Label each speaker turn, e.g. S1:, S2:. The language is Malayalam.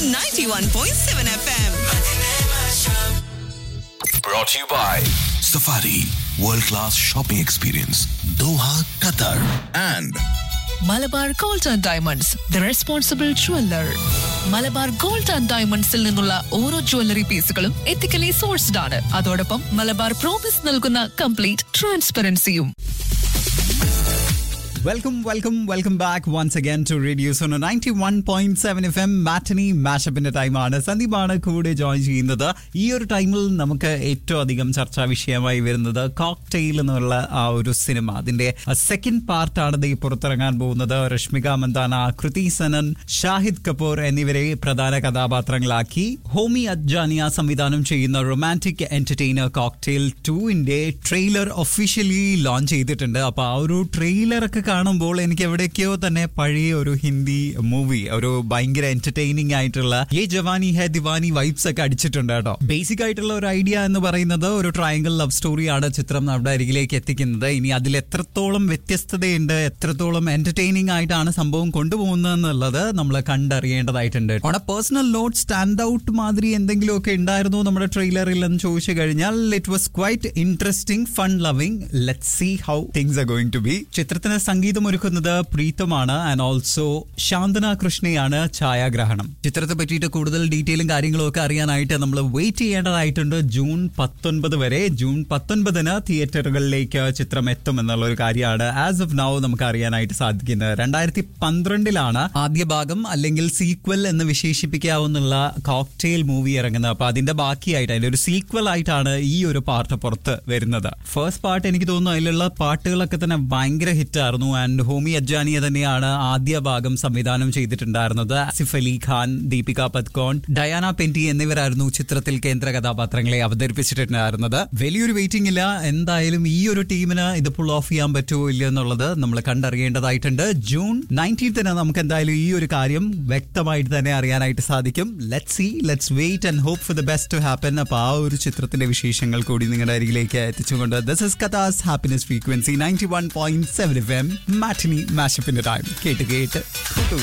S1: 91.7 FM.
S2: Brought to you by Safari World Class Shopping Experience Doha, Qatar and
S3: Malabar gold and diamonds the responsible jeweller Malabar gold and ഡയമണ്ട്സിൽ നിന്നുള്ള ഓരോ ജ്വല്ലറി പീസുകളും എത്തിക്കലി സോഴ്സ്ഡ് ആണ് അതോടൊപ്പം മലബാർ പ്രോമിസ് നൽകുന്ന കംപ്ലീറ്റ് ട്രാൻസ്പെറൻസിയും
S4: welcome welcome welcome back once again to radio Suno ninety one point seven F M matinee മാഷപ്പിന്റെ ടൈമാണ് സന്ദീപാണ് കൂടെ ജോയിൻ ചെയ്യുന്നത് ഈ ഒരു ടൈമിൽ നമുക്ക് ഏറ്റവും അധികം ചർച്ചാ വിഷയമായി വരുന്നത് കോക്ടെയിൽ എന്നുള്ള ആ ഒരു സിനിമ അതിന്റെ സെക്കൻഡ് പാർട്ടാണ് ഈ പുറത്തിറങ്ങാൻ പോകുന്നത് രശ്മിക മന്ദാന കൃതി സനൻ ഷാഹിദ് കപൂർ എന്നിവരെ പ്രധാന കഥാപാത്രങ്ങളാക്കി ഹോമി അദ്ജാനിയ സംവിധാനം ചെയ്യുന്ന റൊമാൻറ്റിക് എന്റർടൈനർ കോക്ടെയിൽ ടുവിന്റെ ട്രെയിലർ ഒഫീഷ്യലി ലോഞ്ച് ചെയ്തിട്ടുണ്ട് അപ്പൊ ആ ഒരു ട്രെയിലർ ഒക്കെ കാണുമ്പോൾ എനിക്ക് എവിടേക്കോ തന്നെ പഴയ ഒരു ഹിന്ദി മൂവി ഒരു ഭയങ്കര എന്റർടൈനിങ് ആയിട്ടുള്ള ഏ ജവാനി ഹെ ദിവാനി വൈബ്സ് ഒക്കെ അടിച്ചിട്ടുണ്ട് കേട്ടോ ബേസിക് ആയിട്ടുള്ള ഒരു ഐഡിയ എന്ന് പറയുന്നത് ഒരു ട്രയാങ്കിൾ ലവ് സ്റ്റോറിയാണ് ചിത്രം നമ്മുടെ അരികിലേക്ക് എത്തിക്കുന്നത് ഇനി അതിൽ എത്രത്തോളം വ്യത്യസ്തതയുണ്ട് എത്രത്തോളം എന്റർടൈനിങ് ആയിട്ടാണ് സംഭവം കൊണ്ടുപോകുന്നത് എന്നുള്ളത് നമ്മൾ കണ്ടറിയേണ്ടതായിട്ടുണ്ട് on a personal note stand out മാതിരി എന്തെങ്കിലുമൊക്കെ ഉണ്ടായിരുന്നു നമ്മുടെ ട്രെയിലറിൽ എന്ന് ചോദിച്ചു കഴിഞ്ഞാൽ it was quite interesting fun loving let see how things are going to be ചിത്രത്തിന് സംഗീതം ഒരുക്കുന്നത് പ്രീതമാണ് ആൻഡ് ഓൾസോ ശാന്തന കൃഷ്ണയാണ് ഛായാഗ്രഹണം ചിത്രത്തെ പറ്റിയിട്ട് കൂടുതൽ ഡീറ്റെയിലും കാര്യങ്ങളും ഒക്കെ അറിയാനായിട്ട് നമ്മൾ വെയിറ്റ് ചെയ്യേണ്ടതായിട്ടുണ്ട് ജൂൺ പത്തൊൻപത് വരെ ജൂൺ പത്തൊൻപതിന് തിയേറ്ററുകളിലേക്ക് ചിത്രം എത്തും എന്നുള്ള ഒരു കാര്യമാണ് ആസ് ഓഫ് നൗ നമുക്ക് അറിയാനായിട്ട് സാധിക്കുന്നത് രണ്ടായിരത്തി പന്ത്രണ്ടിലാണ് ആദ്യ ഭാഗം അല്ലെങ്കിൽ സീക്വൽ എന്ന് വിശേഷിപ്പിക്കാവുന്ന കോക്ടെയിൽ മൂവി ഇറങ്ങുന്നത് അപ്പൊ അതിന്റെ ബാക്കിയായിട്ട് അതിന്റെ ഒരു സീക്വൽ ആയിട്ടാണ് ഈ ഒരു പാർട്ട് പുറത്ത് വരുന്നത് ഫസ്റ്റ് പാർട്ട് എനിക്ക് തോന്നുന്നു അതിലുള്ള പാട്ടുകളൊക്കെ തന്നെ ഭയങ്കര ഹിറ്റ് ആയിരുന്നു ആൻഡ് ഹോമി അജ്ജാനിയ തന്നെയാണ് ആദ്യ ഭാഗം സംവിധാനം ചെയ്തിട്ടുണ്ടായിരുന്നത് ആസിഫ് അലി ഖാൻ ദീപിക പത്കോൺ ഡയാന പെന്റി എന്നിവരായിരുന്നു ചിത്രത്തിൽ കേന്ദ്ര കഥാപാത്രങ്ങളെ അവതരിപ്പിച്ചിട്ടുണ്ടായിരുന്നത് വലിയൊരു വെയിറ്റിംഗ് ഇല്ല എന്തായാലും ഈ ഒരു ടീമിന് ഇത് പുൾ ഓഫ് ചെയ്യാൻ പറ്റുമോ ഇല്ലയോ എന്നുള്ളത് നമ്മൾ കണ്ടറിയേണ്ടതായിട്ടുണ്ട് ജൂൺ നയൻറ്റീൻത്തിന് നമുക്ക് എന്തായാലും ഈ ഒരു കാര്യം വ്യക്തമായിട്ട് തന്നെ അറിയാനായിട്ട് സാധിക്കും let see let's wait and hope for the best to happen അപ്പൊ ആ ഒരു ചിത്രത്തിന്റെ വിശേഷങ്ങൾ കൂടി നിങ്ങളുടെ അരികിലേക്ക് എത്തിച്ചുകൊണ്ട് ദിസ് ഇസ് കഥാസ് happiness frequency ninety one point seven F M matinee മാഷപ്പിന്റെ ടൈം കേട്ട് കേട്ട്